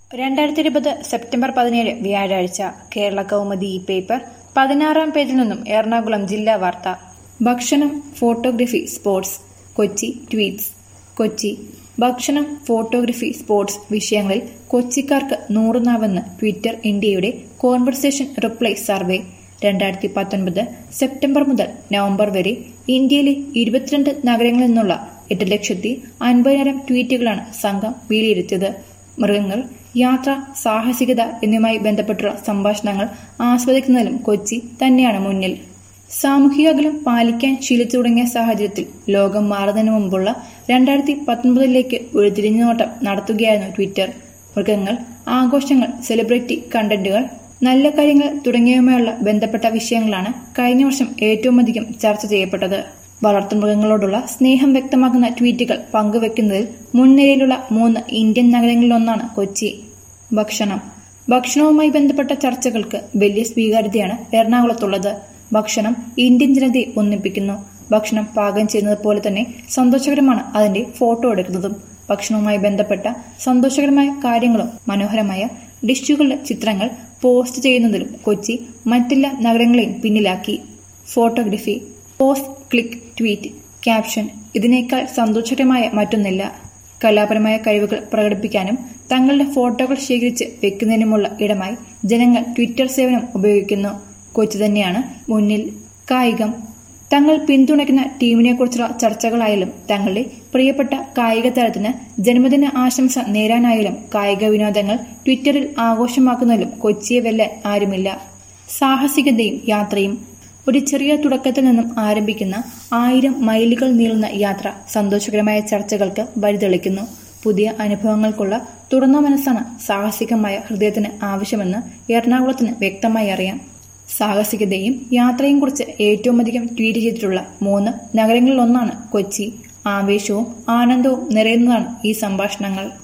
രണ്ടായിരത്തി ഇരുപത് സെപ്റ്റംബർ പതിനേഴ് വ്യാഴാഴ്ച കേരള കൗമുദി ഈ പേപ്പർ പതിനാറാം പേജിൽ നിന്നും എറണാകുളം ജില്ലാ വാർത്ത ഭക്ഷണം photography sports Kochi tweets Kochi ഭക്ഷണം ഫോട്ടോഗ്രഫി സ്പോർട്സ് വിഷയങ്ങളിൽ കൊച്ചിക്കാർക്ക് നൂറുനാവെന്ന് ട്വിറ്റർ ഇന്ത്യയുടെ കോൺവെർസേഷൻ റിപ്ലൈ സർവേ രണ്ടായിരത്തി പത്തൊൻപത് സെപ്റ്റംബർ മുതൽ നവംബർ വരെ ഇന്ത്യയിലെ ഇരുപത്തിരണ്ട് നഗരങ്ങളിൽ നിന്നുള്ള എട്ട് ലക്ഷത്തി അൻപതിനായിരം ട്വീറ്റുകളാണ് സംഘം വിലയിരുത്തിയത് മൃഗങ്ങൾ യാത്ര സാഹസികത എന്നിവയുമായി ബന്ധപ്പെട്ടുള്ള സംഭാഷണങ്ങൾ ആസ്വദിക്കുന്നതിലും കൊച്ചി തന്നെയാണ് മുന്നിൽ സാമൂഹിക അകലം പാലിക്കാൻ ശീലിച്ചു തുടങ്ങിയ സാഹചര്യത്തിൽ ലോകം മാറുന്നതിന് മുമ്പുള്ള രണ്ടായിരത്തി പത്തൊൻപതിലേക്ക് ഒരു തിരിഞ്ഞുനോട്ടം നടത്തുകയായിരുന്നു ട്വിറ്റർ മൃഗങ്ങൾ ആഘോഷങ്ങൾ സെലിബ്രിറ്റി കണ്ടന്റുകൾ നല്ല കാര്യങ്ങൾ തുടങ്ങിയവയുമായുള്ള ബന്ധപ്പെട്ട വിഷയങ്ങളാണ് കഴിഞ്ഞ വർഷം ഏറ്റവുമധികം ചർച്ച ചെയ്യപ്പെട്ടത് വളർത്തുമൃഗങ്ങളോടുള്ള സ്നേഹം വ്യക്തമാക്കുന്ന ട്വീറ്റുകൾ പങ്കുവെക്കുന്നതിൽ മുൻനിരയിലുള്ള മൂന്ന് ഇന്ത്യൻ നഗരങ്ങളിലൊന്നാണ് കൊച്ചി ഭക്ഷണം ഭക്ഷണവുമായി ബന്ധപ്പെട്ട ചർച്ചകൾക്ക് വലിയ സ്വീകാര്യതയാണ് എറണാകുളത്തുള്ളത് ഭക്ഷണം ഇന്ത്യൻ ജനതയെ ഒന്നിപ്പിക്കുന്നു ഭക്ഷണം പാകം ചെയ്യുന്നത് പോലെ തന്നെ സന്തോഷകരമാണ് അതിന്റെ ഫോട്ടോ എടുക്കുന്നതും ഭക്ഷണവുമായി ബന്ധപ്പെട്ട സന്തോഷകരമായ കാര്യങ്ങളും മനോഹരമായ ഡിഷുകളുടെ ചിത്രങ്ങൾ പോസ്റ്റ് ചെയ്യുന്നതിലും കൊച്ചി മറ്റെല്ലാ നഗരങ്ങളെയും പിന്നിലാക്കി photography post click tweet caption ഇതിനേക്കാൾ സന്തോഷകരമായ മറ്റൊന്നില്ല കലാപരമായ കഴിവുകൾ പ്രകടിപ്പിക്കാനും തങ്ങളുടെ ഫോട്ടോകൾ ശേഖരിച്ച് വെക്കുന്നതിനുമുള്ള ഇടമായി ജനങ്ങൾ ട്വിറ്റർ സേവനം ഉപയോഗിക്കുന്നു കൊച്ചി തന്നെയാണ് മുന്നിൽ കായികം തങ്ങൾ പിന്തുണയ്ക്കുന്ന ടീമിനെക്കുറിച്ചുള്ള ചർച്ചകളായാലും തങ്ങളുടെ പ്രിയപ്പെട്ട കായിക താരത്തിന് ജന്മദിന ആശംസ നേരാനായാലും കായിക വിനോദങ്ങൾ ട്വിറ്ററിൽ ആഘോഷമാക്കുന്നതിലും കൊച്ചിയെ വെല്ലാൻ ആരുമില്ല സാഹസികതയും യാത്രയും ഒരു ചെറിയ തുടക്കത്തിൽ നിന്നും ആരംഭിക്കുന്ന ആയിരം മൈലുകൾ നീളുന്ന യാത്ര സന്തോഷകരമായ ചർച്ചകൾക്ക് വഴിതെളിക്കുന്നു പുതിയ അനുഭവങ്ങൾക്കുള്ള തുറന്ന മനസ്സാണ് സാഹസികമായ ഹൃദയത്തിന് ആവശ്യമെന്ന് എറണാകുളത്തിന് വ്യക്തമായി അറിയാം സാഹസികതയും യാത്രയും കുറിച്ച് ഏറ്റവും അധികം ട്വീറ്റ് ചെയ്തിട്ടുള്ള മൂന്ന് നഗരങ്ങളിലൊന്നാണ് കൊച്ചി ആവേശവും ആനന്ദവും നിറയുന്നതാണ് ഈ സംഭാഷണങ്ങൾ